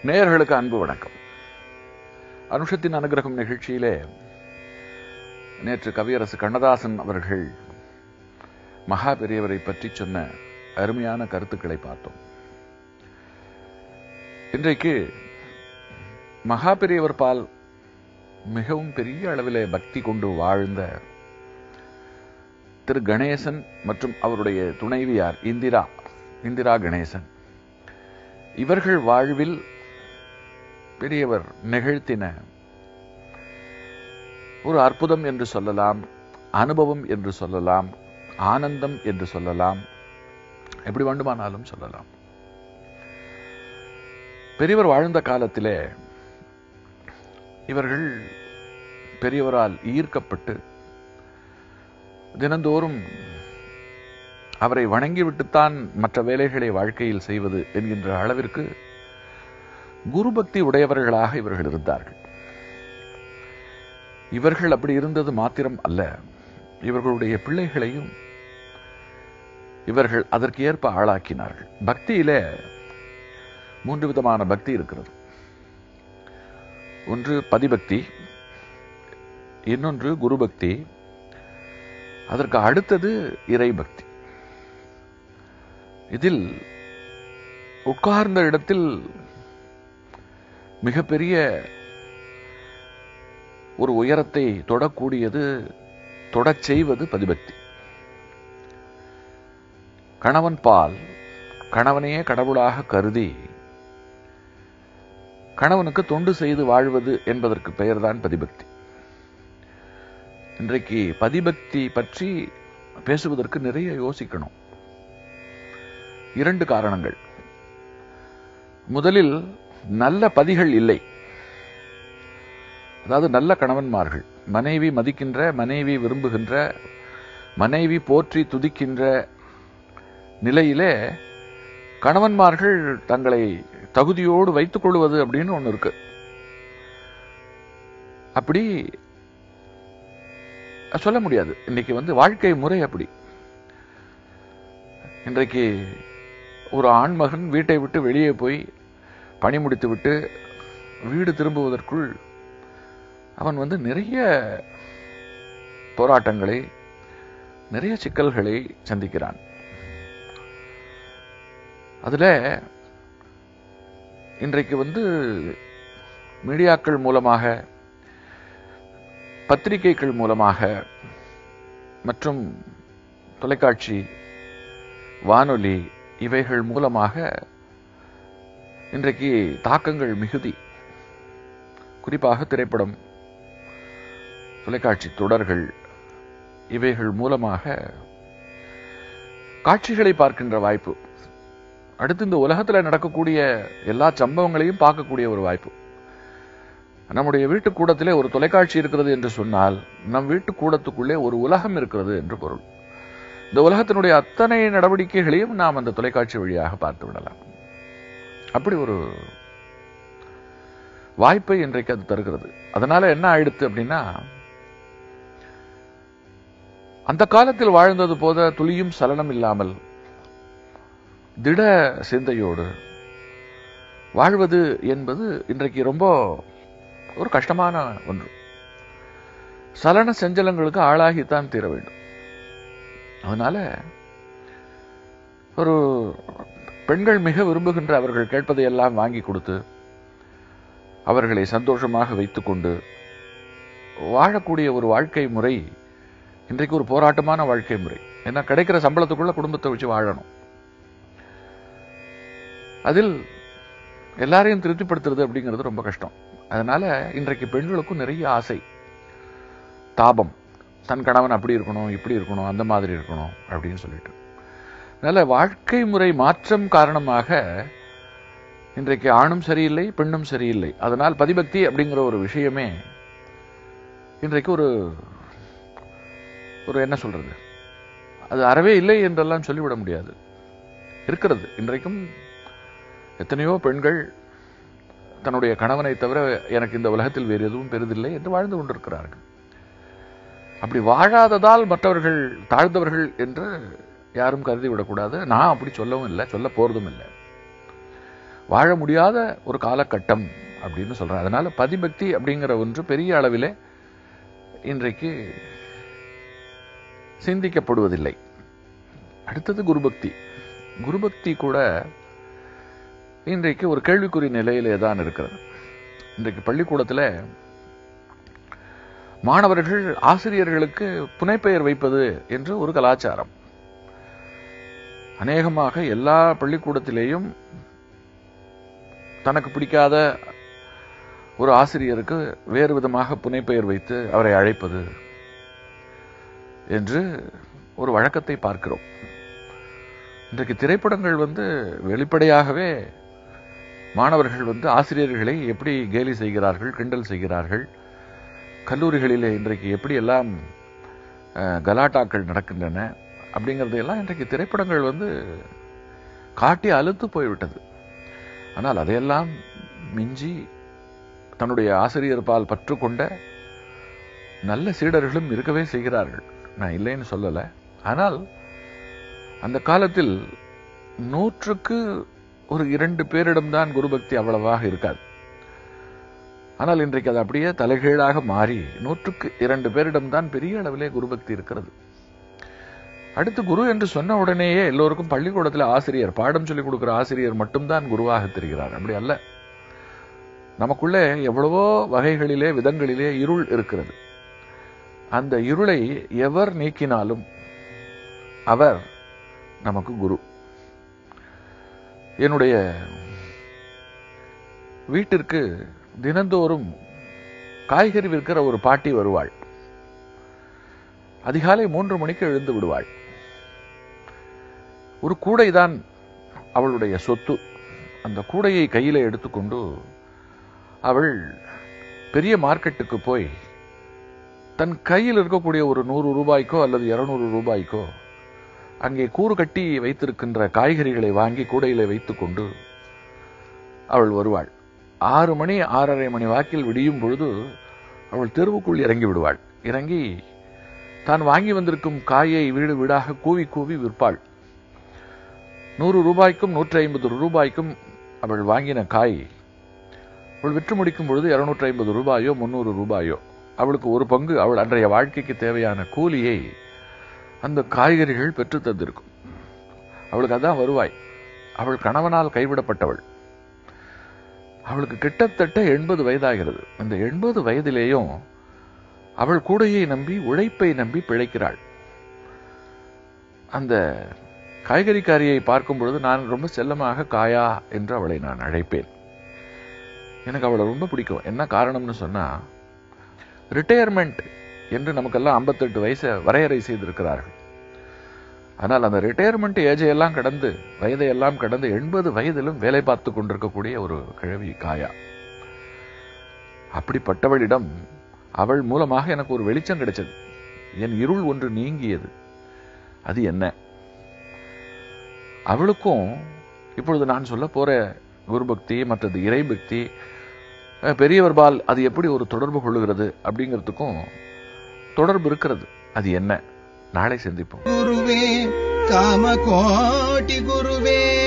நேயர்களுக்கு அன்பு வணக்கம் அனுஷத்தின் அனுகிரகம் நிகழ்ச்சியிலே நேற்று கவியரசு கண்ணதாசன் அவர்கள் மகா பெரியவரை பற்றி சொன்ன அருமையான கருத்துக்களை பார்த்தோம் இன்றைக்கு மகா பெரியவர் பால் மிகவும் பெரிய அளவிலே பக்தி கொண்டு வாழ்ந்த திரு கணேசன் மற்றும் அவருடைய துணைவியார் இந்திரா இந்திரா கணேசன் இவர்கள் வாழ்வில் பெரியவர் நிகழ்த்தின ஒரு அற்புதம் என்று சொல்லலாம் அனுபவம் என்று சொல்லலாம் ஆனந்தம் என்று சொல்லலாம் எப்படி வேண்டுமானாலும் சொல்லலாம் பெரியவர் வாழ்ந்த காலத்திலே இவர்கள் பெரியவரால் ஈர்க்கப்பட்டு தினந்தோறும் அவரை வணங்கிவிட்டுத்தான் மற்ற வேலைகளை வாழ்க்கையில் செய்வது என்கின்ற அளவிற்கு குரு பக்தி உடையவர்களாக இவர்கள் இருந்தார்கள் இவர்கள் அப்படி இருந்தது மாத்திரம் அல்ல இவர்களுடைய பிள்ளைகளையும் இவர்கள் அதற்கு ஏற்ப ஆளாக்கினார்கள் பக்தியிலே மூன்று விதமான பக்தி இருக்கிறது ஒன்று பதிபக்தி இன்னொன்று குரு பக்தி அதற்கு அடுத்தது இறை பக்தி இதில் உட்கார்ந்த இடத்தில் மிகப்பெரிய ஒரு உயரத்தை தொடக்கூடியது தொடச் செய்வது பதிபக்தி கணவன் பால் கணவனையே கடவுளாக கருதி கணவனுக்கு தொண்டு செய்து வாழ்வது என்பதற்கு பெயர்தான் பதிபக்தி இன்றைக்கு பதிபக்தி பற்றி பேசுவதற்கு நிறைய யோசிக்கணும் இரண்டு காரணங்கள் முதலில் நல்ல பதிகள் இல்லை அதாவது நல்ல கணவன்மார்கள் மனைவி மதிக்கின்ற மனைவி விரும்புகின்ற மனைவி போற்றி துதிக்கின்ற நிலையிலே கணவன்மார்கள் தங்களை தகுதியோடு வைத்துக் கொள்வது அப்படின்னு ஒன்று இருக்கு அப்படி சொல்ல முடியாது இன்னைக்கு வந்து வாழ்க்கை முறை அப்படி இன்றைக்கு ஒரு ஆண்மகன் வீட்டை விட்டு வெளியே போய் பணி முடித்து விட்டு வீடு திரும்புவதற்குள் அவன் வந்து நிறைய போராட்டங்களை நிறைய சிக்கல்களை சந்திக்கிறான் அதுல இன்றைக்கு வந்து மீடியாக்கள் மூலமாக பத்திரிகைகள் மூலமாக மற்றும் தொலைக்காட்சி வானொலி இவைகள் மூலமாக இன்றைக்கு தாக்கங்கள் மிகுதி குறிப்பாக திரைப்படம் தொலைக்காட்சி தொடர்கள் இவைகள் மூலமாக காட்சிகளை பார்க்கின்ற வாய்ப்பு அடுத்து இந்த உலகத்தில் நடக்கக்கூடிய எல்லா சம்பவங்களையும் பார்க்கக்கூடிய ஒரு வாய்ப்பு நம்முடைய வீட்டு கூடத்திலே ஒரு தொலைக்காட்சி இருக்கிறது என்று சொன்னால் நம் வீட்டு கூடத்துக்குள்ளே ஒரு உலகம் இருக்கிறது என்று பொருள் இந்த உலகத்தினுடைய அத்தனை நடவடிக்கைகளையும் நாம் அந்த தொலைக்காட்சி வழியாக பார்த்து விடலாம் அப்படி ஒரு வாய்ப்பை இன்றைக்கு அது தருகிறது அதனால என்ன ஆயிடுத்து அப்படின்னா அந்த காலத்தில் வாழ்ந்தது போத துளியும் சலனம் இல்லாமல் திட சிந்தையோடு வாழ்வது என்பது இன்றைக்கு ரொம்ப ஒரு கஷ்டமான ஒன்று சலன செஞ்சலங்களுக்கு ஆளாகித்தான் தீர வேண்டும் அதனால ஒரு பெண்கள் மிக விரும்புகின்ற அவர்கள் கேட்பதை எல்லாம் வாங்கி கொடுத்து அவர்களை சந்தோஷமாக வைத்துக்கொண்டு வாழக்கூடிய ஒரு வாழ்க்கை முறை இன்றைக்கு ஒரு போராட்டமான வாழ்க்கை முறை ஏன்னா கிடைக்கிற சம்பளத்துக்குள்ள குடும்பத்தை வச்சு வாழணும் அதில் எல்லாரையும் திருப்திப்படுத்துறது அப்படிங்கிறது ரொம்ப கஷ்டம் அதனால இன்றைக்கு பெண்களுக்கும் நிறைய ஆசை தாபம் தன் கணவன் அப்படி இருக்கணும் இப்படி இருக்கணும் அந்த மாதிரி இருக்கணும் அப்படின்னு சொல்லிட்டு அதனால வாழ்க்கை முறை மாற்றம் காரணமாக இன்றைக்கு ஆணும் சரியில்லை பெண்ணும் சரியில்லை அதனால் பதிபக்தி அப்படிங்கிற ஒரு விஷயமே இன்றைக்கு ஒரு ஒரு என்ன சொல்றது அது அறவே இல்லை என்றெல்லாம் சொல்லிவிட முடியாது இருக்கிறது இன்றைக்கும் எத்தனையோ பெண்கள் தன்னுடைய கணவனை தவிர எனக்கு இந்த உலகத்தில் வேறு எதுவும் பெரிதில்லை என்று வாழ்ந்து கொண்டிருக்கிறார்கள் அப்படி வாழாததால் மற்றவர்கள் தாழ்ந்தவர்கள் என்று யாரும் கருதி விடக்கூடாது நான் அப்படி சொல்லவும் இல்லை சொல்ல போறதும் இல்லை வாழ முடியாத ஒரு காலகட்டம் அப்படின்னு சொல்றார் அதனால பதிபக்தி அப்படிங்கிற ஒன்று பெரிய அளவிலே இன்றைக்கு சிந்திக்கப்படுவதில்லை அடுத்தது குருபக்தி குருபக்தி கூட இன்றைக்கு ஒரு கேள்விக்குறி நிலையிலே தான் இருக்கிறது இன்றைக்கு பள்ளிக்கூடத்தில் மாணவர்கள் ஆசிரியர்களுக்கு புனைப்பெயர் வைப்பது என்று ஒரு கலாச்சாரம் அநேகமாக எல்லா பள்ளிக்கூடத்திலேயும் தனக்கு பிடிக்காத ஒரு ஆசிரியருக்கு வேறு விதமாக புனைப்பெயர் வைத்து அவரை அழைப்பது என்று ஒரு வழக்கத்தை பார்க்கிறோம் இன்றைக்கு திரைப்படங்கள் வந்து வெளிப்படையாகவே மாணவர்கள் வந்து ஆசிரியர்களை எப்படி கேலி செய்கிறார்கள் கிண்டல் செய்கிறார்கள் கல்லூரிகளிலே இன்றைக்கு எப்படி எல்லாம் அஹ், கலாட்டாக்கள் நடக்கின்றன அப்படிங்கிறதையெல்லாம் இன்றைக்கு திரைப்படங்கள் வந்து காட்டி அழுத்து போய்விட்டது ஆனால் அதையெல்லாம் மிஞ்சி தன்னுடைய ஆசிரியர் பால் பற்று கொண்ட நல்ல சீடர்களும் இருக்கவே செய்கிறார்கள் நான் இல்லைன்னு சொல்லலை ஆனால் அந்த காலத்தில் நூற்றுக்கு ஒரு இரண்டு பேரிடம்தான் குருபக்தி அவ்வளவாக இருக்காது ஆனால் இன்றைக்கு அது அப்படியே தலைகீழாக மாறி நூற்றுக்கு இரண்டு பேரிடம்தான் பெரிய அளவிலே குருபக்தி இருக்கிறது அடுத்து குரு என்று சொன்ன உடனேயே எல்லோருக்கும் பள்ளிக்கூடத்தில் ஆசிரியர் பாடம் சொல்லிக் கொடுக்கிற ஆசிரியர் மட்டும்தான் குருவாக தெரிகிறார் அப்படி அல்ல நமக்குள்ளே எவ்வளவோ வகைகளிலே விதங்களிலே இருள் இருக்கிறது அந்த இருளை எவர் நீக்கினாலும் அவர் நமக்கு குரு என்னுடைய வீட்டிற்கு தினந்தோறும் காய்கறி விற்கிற ஒரு பாட்டி வருவாள் அதிகாலை மூன்று மணிக்கு எழுந்து விடுவாள் ஒரு கூடைதான் அவளுடைய சொத்து அந்த கூடையை கையில எடுத்துக்கொண்டு அவள் பெரிய மார்க்கெட்டுக்கு போய் தன் கையில் இருக்கக்கூடிய ஒரு நூறு ரூபாய்க்கோ அல்லது இருநூறு ரூபாய்க்கோ அங்கே கூறு கட்டி வைத்திருக்கின்ற காய்கறிகளை வாங்கி கூடையில வைத்துக்கொண்டு அவள் வருவாள் ஆறு மணி ஆறரை மணி வாக்கில் விடியும் பொழுது அவள் தெருவுக்குள் இறங்கி விடுவாள் இறங்கி தான் வாங்கி வந்திருக்கும் காயை வீடு வீடாக கூவி கூவி விற்பாள் நூறு ரூபாய்க்கும் நூற்றி ஐம்பது ரூபாய்க்கும் அவள் வாங்கின காய் அவள் விற்று முடிக்கும் பொழுது இருநூற்றி ஐம்பது ரூபாயோ முந்நூறு ரூபாயோ அவளுக்கு ஒரு பங்கு அவள் அன்றைய வாழ்க்கைக்கு தேவையான கூலியை அந்த காய்கறிகள் பெற்று தந்திருக்கும் அவளுக்கு அதான் வருவாய் அவள் கணவனால் கைவிடப்பட்டவள் அவளுக்கு கிட்டத்தட்ட எண்பது வயதாகிறது அந்த எண்பது வயதிலேயும் அவள் கூடையை நம்பி உழைப்பை நம்பி பிழைக்கிறாள் அந்த காய்கறிக்காரியை பார்க்கும் பொழுது நான் ரொம்ப செல்லமாக காயா என்று அவளை நான் அழைப்பேன் எனக்கு அவளை ரொம்ப பிடிக்கும் என்ன காரணம்னு சொன்னா ரிட்டையர்மெண்ட் என்று நமக்கெல்லாம் ஐம்பத்தெட்டு வயசை வரையறை செய்திருக்கிறார்கள் ஆனால் அந்த ரிட்டையர்மெண்ட் ஏஜை எல்லாம் கடந்து வயதை எல்லாம் கடந்து எண்பது வயதிலும் வேலை பார்த்து கொண்டிருக்கக்கூடிய ஒரு கிழவி காயா அப்படிப்பட்டவளிடம் அவள் மூலமாக எனக்கு ஒரு வெளிச்சம் கிடைச்சது என் இருள் ஒன்று நீங்கியது அது என்ன அவளுக்கும் இப்பொழுது நான் சொல்ல போற குருபக்தி மற்றது இறைபக்தி அஹ், பெரியவர்பால் அது எப்படி ஒரு தொடர்பு கொள்ளுகிறது அப்படிங்கிறதுக்கும் தொடர்பு இருக்கிறது அது என்ன நாளை சந்திப்போம் गुरुवे कामकोटि गुरुवे